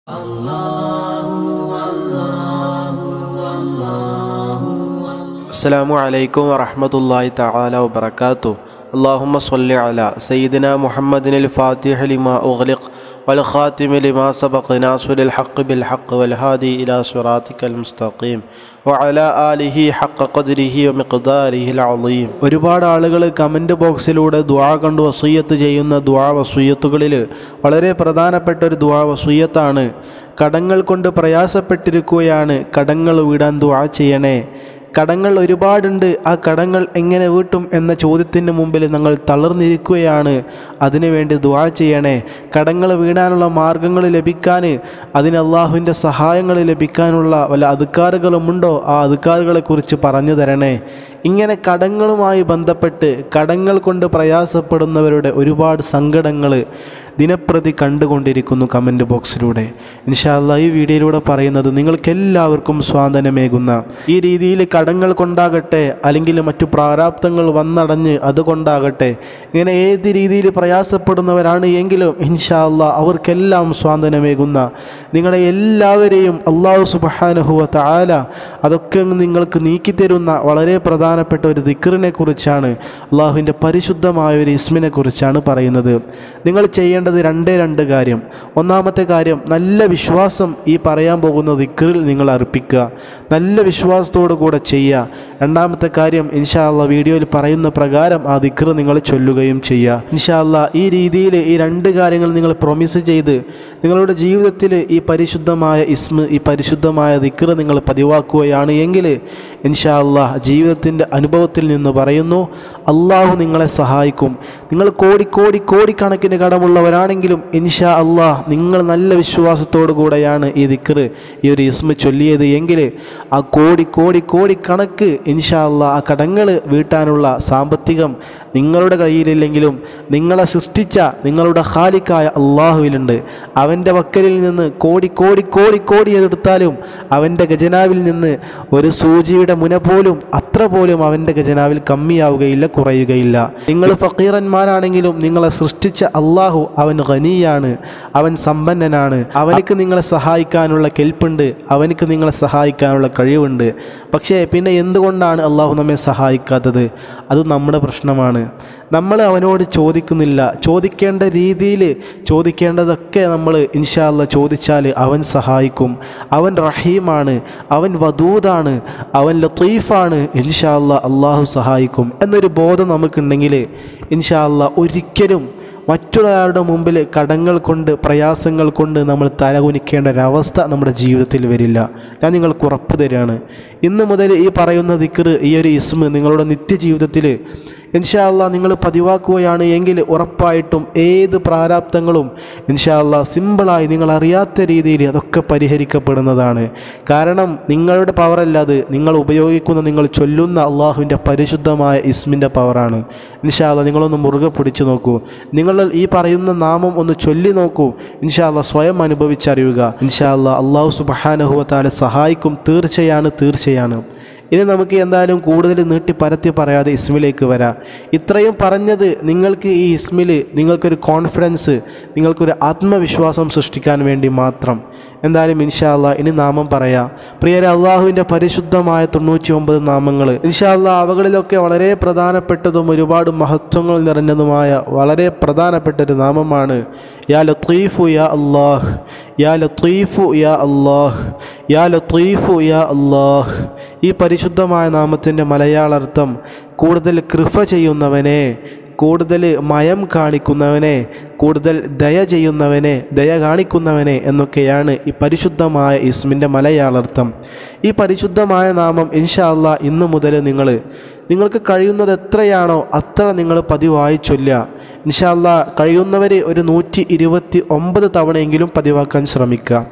السلام عليكم ورحمة الله تعالى وبركاته اللهم صل على سيدنا محمد الفاتح لما أغلق والخاتم لما سبق ناصر الحق بالحق والهادي إلى صراطك المستقيم وعلى آله حق قدره ومقداره العظيم ഒരുപാട് ആളുകൾ കമൻറ്റ് ബോക്സിലൂടെ ദുആ കൊണ്ട് വസൂയത്ത് ചെയ്യുന്ന ദുആ വസൂയത്തുകളിൽ വളരെ പ്രധാനപ്പെട്ട ഒരു ദുആ വസൂയത്താണ് കടങ്ങൾ കൊണ്ട് പ്രയാസപ്പെട്ടിരിക്കുകയാണ് കടങ്ങൾ വീടാൻ ദുആ ചെയ്യണേ കടങ്ങൾ ഒരുപാടുണ്ട് ആ കടങ്ങൾ എങ്ങനെ വീട്ടും എന്ന ചോദ്യത്തിന് മുമ്പിൽ ഞങ്ങൾ തളർന്നിരിക്കുകയാണ് അതിനുവേണ്ടി ദുആ ചെയ്യണേ കടങ്ങൾ വീടാനുള്ള മാർഗങ്ങൾ ലഭിക്കാൻ അതിന് അള്ളാഹുവിൻ്റെ സഹായങ്ങൾ ലഭിക്കാനുള്ള വല്ല അധികാറുകളുമുണ്ടോ ആ അധികാറുകളെക്കുറിച്ച് പറഞ്ഞു തരണേ ഇങ്ങനെ കടങ്ങളുമായി ബന്ധപ്പെട്ട് കടങ്ങൾ കൊണ്ട് പ്രയാസപ്പെടുന്നവരുടെ ഒരുപാട് സങ്കടങ്ങൾ ദിനപ്രതി കണ്ടുകൊണ്ടിരിക്കുന്നു കമൻറ്റ് ബോക്സിലൂടെ ഇൻഷാല്ല ഈ വീഡിയോയിലൂടെ പറയുന്നത് നിങ്ങൾക്കെല്ലാവർക്കും സ്വാതന്ത്ര്യമേകുന്ന ഈ രീതിയിൽ കടങ്ങൾ കൊണ്ടാകട്ടെ അല്ലെങ്കിൽ മറ്റു പ്രാരാബ്ദങ്ങൾ വന്നടഞ്ഞ് അതുകൊണ്ടാകട്ടെ ഇങ്ങനെ ഏത് രീതിയിൽ പ്രയാസപ്പെടുന്നവരാണ് എങ്കിലും ഇൻഷാല്ല അവർക്കെല്ലാം സ്വാതന്ത്ര്യമേകുന്ന നിങ്ങളെ എല്ലാവരെയും അള്ളാഹു സുബാനുഹുവ താല അതൊക്കെ നിങ്ങൾക്ക് നീക്കിത്തരുന്ന വളരെ പ്രധാനപ്പെട്ട ഒരു ദിക്കറിനെ കുറിച്ചാണ് അള്ളാഹുവിൻ്റെ പരിശുദ്ധമായ ഒരു ഇസ്മിനെ കുറിച്ചാണ് പറയുന്നത് നിങ്ങൾ ചെയ്യേണ്ടത് രണ്ടേ രണ്ട് കാര്യം ഒന്നാമത്തെ കാര്യം നല്ല വിശ്വാസം ഈ പറയാൻ പോകുന്ന ദിക്കറിൽ നിങ്ങൾ അർപ്പിക്കുക നല്ല വിശ്വാസത്തോടു കൂടെ ചെയ്യുക രണ്ടാമത്തെ കാര്യം ഇൻഷാ അള്ളാ വീഡിയോയിൽ പറയുന്ന പ്രകാരം ആ ദിക്കർ നിങ്ങൾ ചൊല്ലുകയും ചെയ്യുക ഇൻഷാ അള്ളാ ഈ രീതിയിൽ ഈ രണ്ട് കാര്യങ്ങൾ നിങ്ങൾ പ്രൊമിസ് ചെയ്ത് നിങ്ങളുടെ ജീവിതത്തിൽ ഈ പരിശുദ്ധമായ ഇസ്മ ഈ പരിശുദ്ധമായ ദിക്കർ നിങ്ങൾ പതിവാക്കുകയാണ് എങ്കിൽ ഇൻഷാ അള്ളാ ജീവിതത്തിൻ്റെ അനുഭവത്തിൽ നിന്ന് പറയുന്നു അള്ളാഹു നിങ്ങളെ സഹായിക്കും നിങ്ങൾ കോടി കോടി കോടിക്കണക്കിന് കടമുള്ളവരാണെങ്കിലും ഇൻഷാ അള്ളാഹ് നിങ്ങൾ നല്ല വിശ്വാസത്തോടു കൂടെയാണ് ഈ ദിക്കർ ഈ ഒരു ഇസ്മ ചൊല്ലിയത് എങ്കിൽ ആ കോടി കോടി കോടി കണക്ക് ഇൻഷാ അള്ളാഹ് ആ കടങ്ങൾ വീട്ടാനുള്ള സാമ്പത്തികം നിങ്ങളുടെ കയ്യിലില്ലെങ്കിലും നിങ്ങളെ സൃഷ്ടിച്ച നിങ്ങളുടെ ഖാലിക്കായ അള്ളാഹുവിലുണ്ട് അവൻ്റെ വക്കലിൽ നിന്ന് കോടി കോടി കോടി കോടി എടുത്താലും അവൻ്റെ ഖജനാവിൽ നിന്ന് ഒരു സൂചിയുടെ മുന പോലും അത്ര പോലും അവൻ്റെ ഖജനാവിൽ കമ്മിയാവുകയില്ല കുറയുകയില്ല നിങ്ങൾ ഫക്കീറന്മാരാണെങ്കിലും നിങ്ങളെ സൃഷ്ടിച്ച അള്ളാഹു അവൻ ഖനിയാണ് അവൻ സമ്പന്നനാണ് അവനക്ക് നിങ്ങളെ സഹായിക്കാനുള്ള കെൽപ്പുണ്ട് അവനക്ക് നിങ്ങളെ സഹായിക്കാനുള്ള കഴിവുണ്ട് പക്ഷേ പിന്നെ എന്തുകൊണ്ടാണ് അള്ളാഹു നമ്മെ സഹായിക്കാത്തത് അത് നമ്മുടെ പ്രശ്നമാണ് നമ്മൾ അവനോട് ചോദിക്കുന്നില്ല ചോദിക്കേണ്ട രീതിയിൽ ചോദിക്കേണ്ടതൊക്കെ നമ്മൾ ഇൻഷാല്ല ചോദിച്ചാൽ അവൻ സഹായിക്കും അവൻ റഹീമാണ് അവൻ വദൂദാണ് അവൻ ലത്തീഫാണ് ഇൻഷാല്ല അള്ളാഹു സഹായിക്കും എന്നൊരു ബോധം നമുക്കുണ്ടെങ്കിൽ ഇൻഷാല്ല ഒരിക്കലും മറ്റൊരാളുടെ മുമ്പിൽ കടങ്ങൾ കൊണ്ട് പ്രയാസങ്ങൾ കൊണ്ട് നമ്മൾ തലകുനിക്കേണ്ട ഒരവസ്ഥ നമ്മുടെ ജീവിതത്തിൽ വരില്ല ഞാൻ നിങ്ങൾക്ക് ഉറപ്പ് തരികയാണ് ഇന്ന് മുതൽ ഈ പറയുന്ന ദിക്കർ ഈ ഒരു ഇസ്മ നിങ്ങളുടെ നിത്യജീവിതത്തിൽ ഇൻഷാല്ല നിങ്ങൾ പതിവാക്കുകയാണ് എങ്കിൽ ഉറപ്പായിട്ടും ഏത് പ്രാരാബ്ദങ്ങളും ഇൻഷാല്ല സിമ്പിളായി നിങ്ങൾ അറിയാത്ത രീതിയിൽ അതൊക്കെ പരിഹരിക്കപ്പെടുന്നതാണ് കാരണം നിങ്ങളുടെ പവറല്ല അത് നിങ്ങൾ ഉപയോഗിക്കുന്ന നിങ്ങൾ ചൊല്ലുന്ന അള്ളാഹുവിൻ്റെ പരിശുദ്ധമായ ഇസ്മിൻ്റെ പവറാണ് ഇൻഷാല്ല നിങ്ങളൊന്ന് മുറുകെ പിടിച്ചു നോക്കൂ നിങ്ങൾ ഈ പറയുന്ന നാമം ഒന്ന് ചൊല്ലി നോക്കൂ ഇൻഷാല്ല സ്വയം അനുഭവിച്ചറിയുക ഇൻഷാല്ല അള്ളാഹു സുബഹാനഹുവത്താലെ സഹായിക്കും തീർച്ചയാണ് തീർച്ചയാണ് ഇനി നമുക്ക് എന്തായാലും കൂടുതൽ നീട്ടി പരത്തി പറയാതെ ഇസ്മിലേക്ക് വരാം ഇത്രയും പറഞ്ഞത് നിങ്ങൾക്ക് ഈ ഇസ്മിൽ നിങ്ങൾക്കൊരു കോൺഫിഡൻസ് നിങ്ങൾക്കൊരു ആത്മവിശ്വാസം സൃഷ്ടിക്കാൻ വേണ്ടി മാത്രം എന്തായാലും ഇൻഷാല്ല ഇനി നാമം പറയാം പ്രിയരെ അള്ളാഹുവിൻ്റെ പരിശുദ്ധമായ തൊണ്ണൂറ്റി ഒമ്പത് നാമങ്ങൾ ഇൻഷാല്ല അവകളിലൊക്കെ വളരെ പ്രധാനപ്പെട്ടതും ഒരുപാട് മഹത്വങ്ങൾ നിറഞ്ഞതുമായ വളരെ പ്രധാനപ്പെട്ട ഒരു നാമമാണ് യാ ലത്തീഫു യാ അള്ളാഹ് യാ ലത്തീഫു യാ അള്ളാഹ് യാ ലത്തീഫു യാ അള്ളാഹ് ഈ പരിശുദ്ധമായ നാമത്തിൻ്റെ മലയാളാർത്ഥം കൂടുതൽ കൃപ ചെയ്യുന്നവനെ കൂടുതൽ മയം കാണിക്കുന്നവനെ കൂടുതൽ ദയ ചെയ്യുന്നവനെ ദയ കാണിക്കുന്നവനെ എന്നൊക്കെയാണ് ഈ പരിശുദ്ധമായ ഇസ്മിൻ്റെ മലയാളാർത്ഥം ഈ പരിശുദ്ധമായ നാമം ഇൻഷാ അള്ളാ ഇന്നു മുതൽ നിങ്ങൾ നിങ്ങൾക്ക് കഴിയുന്നത് എത്രയാണോ അത്ര നിങ്ങൾ പതിവായി ചൊല്ലുക ഇൻഷാ അള്ളാ കഴിയുന്നവർ ഒരു നൂറ്റി ഇരുപത്തി ഒമ്പത് തവണയെങ്കിലും പതിവാക്കാൻ ശ്രമിക്കുക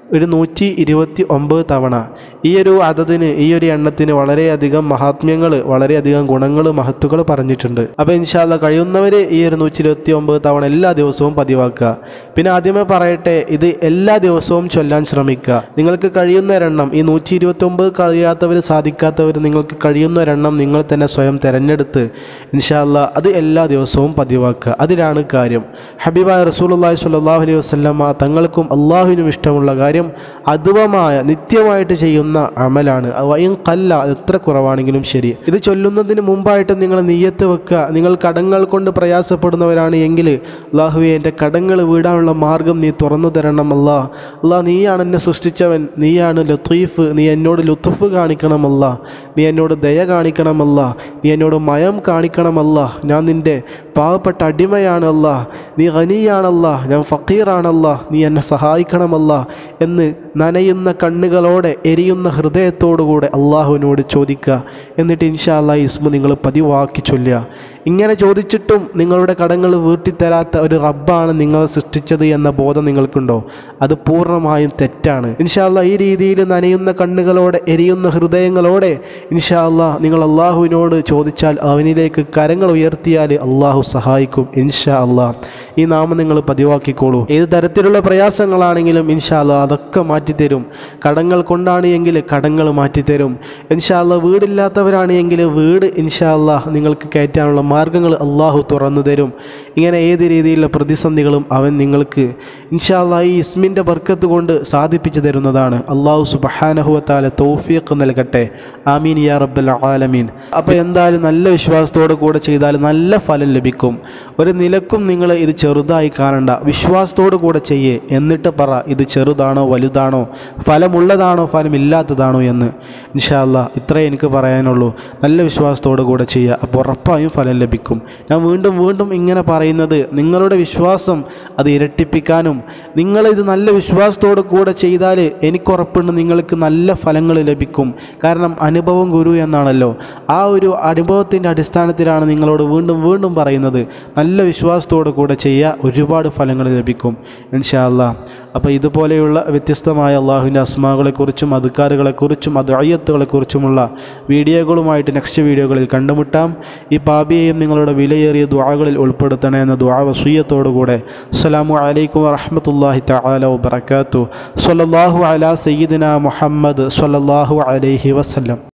ഒരു നൂറ്റി ഇരുപത്തി ഒമ്പത് തവണ ഈ ഒരു അതതിന് ഈ ഒരു എണ്ണത്തിന് വളരെയധികം മഹാത്മ്യങ്ങൾ വളരെയധികം ഗുണങ്ങൾ മഹത്തുകൾ പറഞ്ഞിട്ടുണ്ട് അപ്പോൾ ഇൻഷാല്ല കഴിയുന്നവർ ഈ ഒരു നൂറ്റി ഇരുപത്തി ഒമ്പത് തവണ എല്ലാ ദിവസവും പതിവാക്കുക പിന്നെ ആദ്യമേ പറയട്ടെ ഇത് എല്ലാ ദിവസവും ചൊല്ലാൻ ശ്രമിക്കുക നിങ്ങൾക്ക് കഴിയുന്ന ഒരെണ്ണം ഈ നൂറ്റി ഇരുപത്തി ഒമ്പത് കഴിയാത്തവർ സാധിക്കാത്തവർ നിങ്ങൾക്ക് കഴിയുന്ന ഒരെണ്ണം നിങ്ങൾ തന്നെ സ്വയം തിരഞ്ഞെടുത്ത് ഇൻഷാല്ല അത് എല്ലാ ദിവസവും പതിവാക്കുക അതിലാണ് കാര്യം ഹബീബായ റസൂലുള്ളാഹി സ്വല്ലല്ലാഹു അലൈഹി വസല്ലമ തങ്ങൾക്കും അള്ളാഹുവിനും ഇഷ്ടമുള്ള കാര്യം അധുവമായ നിത്യമായിട്ട് ചെയ്യുന്ന അമലാണ് വയും കല്ല അത് എത്ര കുറവാണെങ്കിലും ശരി ഇത് ചൊല്ലുന്നതിന് മുമ്പായിട്ട് നിങ്ങൾ നെയ്യത്ത് വെക്കുക നിങ്ങൾ കടങ്ങൾ കൊണ്ട് പ്രയാസപ്പെടുന്നവരാണ് എങ്കിൽ അള്ളാഹുവെ എൻ്റെ കടങ്ങൾ വീടാനുള്ള മാർഗം നീ തുറന്നു തരണം അല്ലാ അല്ലാ നീയാണ് എന്നെ സൃഷ്ടിച്ചവൻ നീയാണ് ലത്തീഫ് നീ എന്നോട് ലുത്തുഫ് കാണിക്കണമല്ല നീ എന്നോട് ദയ കാണിക്കണമല്ല നീ എന്നോട് മയം കാണിക്കണമല്ല ഞാൻ നിൻ്റെ പാവപ്പെട്ട അടിമയാണല്ല നീ ഖനിയാണല്ല ഞാൻ ഫക്കീറാണല്ല നീ എന്നെ സഹായിക്കണമല്ല എന്ന് നനയുന്ന കണ്ണുകളോടെ എരിയുന്ന ഹൃദയത്തോടുകൂടെ അള്ളാഹുവിനോട് ചോദിക്കുക എന്നിട്ട് ഇൻഷാ അല്ലാ ഇസ്മു നിങ്ങൾ പതിവാക്കി ചൊല്ലുക ഇങ്ങനെ ചോദിച്ചിട്ടും നിങ്ങളുടെ കടങ്ങൾ വീട്ടിത്തരാത്ത ഒരു റബ്ബാണ് നിങ്ങളെ സൃഷ്ടിച്ചത് എന്ന ബോധം നിങ്ങൾക്കുണ്ടോ അത് പൂർണ്ണമായും തെറ്റാണ് ഇൻഷാല്ല ഈ രീതിയിൽ നനയുന്ന കണ്ണുകളോടെ എരിയുന്ന ഹൃദയങ്ങളോടെ ഇൻഷാല്ല നിങ്ങൾ അള്ളാഹുവിനോട് ചോദിച്ചാൽ അവനിലേക്ക് കരങ്ങൾ ഉയർത്തിയാൽ അള്ളാഹു സഹായിക്കും ഇൻഷാ അല്ലാ ഈ നാമം നിങ്ങൾ പതിവാക്കിക്കോളൂ ഏത് തരത്തിലുള്ള പ്രയാസങ്ങളാണെങ്കിലും ഇൻഷാല്ല അതൊക്കെ മാറ്റിത്തരും കടങ്ങൾ കൊണ്ടാണ് എങ്കിൽ കടങ്ങൾ മാറ്റിത്തരും ഇൻഷാല്ല വീടില്ലാത്തവരാണ് എങ്കിൽ വീട് ഇൻഷാല്ല നിങ്ങൾക്ക് കയറ്റാനുള്ള മാർഗങ്ങൾ അള്ളാഹു തുറന്നു തരും ഇങ്ങനെ ഏത് രീതിയിലുള്ള പ്രതിസന്ധികളും അവൻ നിങ്ങൾക്ക് ഇൻഷാല്ല ഈ ഇസ്മിൻ്റെ ബർക്കത്ത് കൊണ്ട് സാധിപ്പിച്ചു തരുന്നതാണ് അള്ളാഹു സുബഹാനഹുവത്താല തൗഫീഖ് നൽകട്ടെ ആമീൻ യാ റബ്ബൽ ആലമീൻ അപ്പോൾ എന്തായാലും നല്ല വിശ്വാസത്തോടെ കൂടെ ചെയ്താൽ നല്ല ഫലം ലഭിക്കും ഒരു നിലക്കും നിങ്ങൾ ഇത് ചെറുതായി കാണണ്ട വിശ്വാസത്തോടു കൂടെ ചെയ്യേ എന്നിട്ട് പറ ഇത് ചെറുതാണോ വലുതാണോ ഫലമുള്ളതാണോ ഫലമില്ലാത്തതാണോ എന്ന് ഇൻഷാല്ല ഇത്രേ എനിക്ക് പറയാനുള്ളൂ നല്ല വിശ്വാസത്തോടു കൂടെ ചെയ്യുക അപ്പോൾ ഉറപ്പായും ഫലം ലഭിക്കും ഞാൻ വീണ്ടും വീണ്ടും ഇങ്ങനെ പറയുന്നത് നിങ്ങളുടെ വിശ്വാസം അത് ഇരട്ടിപ്പിക്കാനും നിങ്ങളിത് നല്ല വിശ്വാസത്തോടു കൂടെ ചെയ്താൽ എനിക്കുറപ്പുണ്ട് നിങ്ങൾക്ക് നല്ല ഫലങ്ങൾ ലഭിക്കും കാരണം അനുഭവം ഗുരു എന്നാണല്ലോ ആ ഒരു അനുഭവത്തിൻ്റെ അടിസ്ഥാനത്തിലാണ് നിങ്ങളോട് വീണ്ടും വീണ്ടും പറയുന്നത് നല്ല വിശ്വാസത്തോടു കൂടെ ചെയ്യുക ഒരുപാട് ഫലങ്ങൾ ലഭിക്കും ഇൻഷാല്ല അപ്പോൾ ഇതുപോലെയുള്ള വ്യത്യസ്തമായ അള്ളാഹുവിൻ്റെ അസ്മാകളെക്കുറിച്ചും അധികാറുകളെക്കുറിച്ചും അദ്വയ്യത്തുകളെക്കുറിച്ചുമുള്ള വീഡിയോകളുമായിട്ട് നെക്സ്റ്റ് വീഡിയോകളിൽ കണ്ടുമുട്ടാം ഈ പാപിയെയും നിങ്ങളുടെ വിലയേറിയ ദ്വാകളിൽ ഉൾപ്പെടുത്തണേ എന്ന ദ്വാ വസൂയത്തോടുകൂടെ അസ്സലാമു അലൈക്കും വറഹമത്തല്ലാഹി തആല വബറകാതുഹു സ്വല്ലല്ലാഹു അലാ സയ്യിദിന മുഹമ്മദ് സ്വല്ലല്ലാഹു അലൈഹി വസല്ലം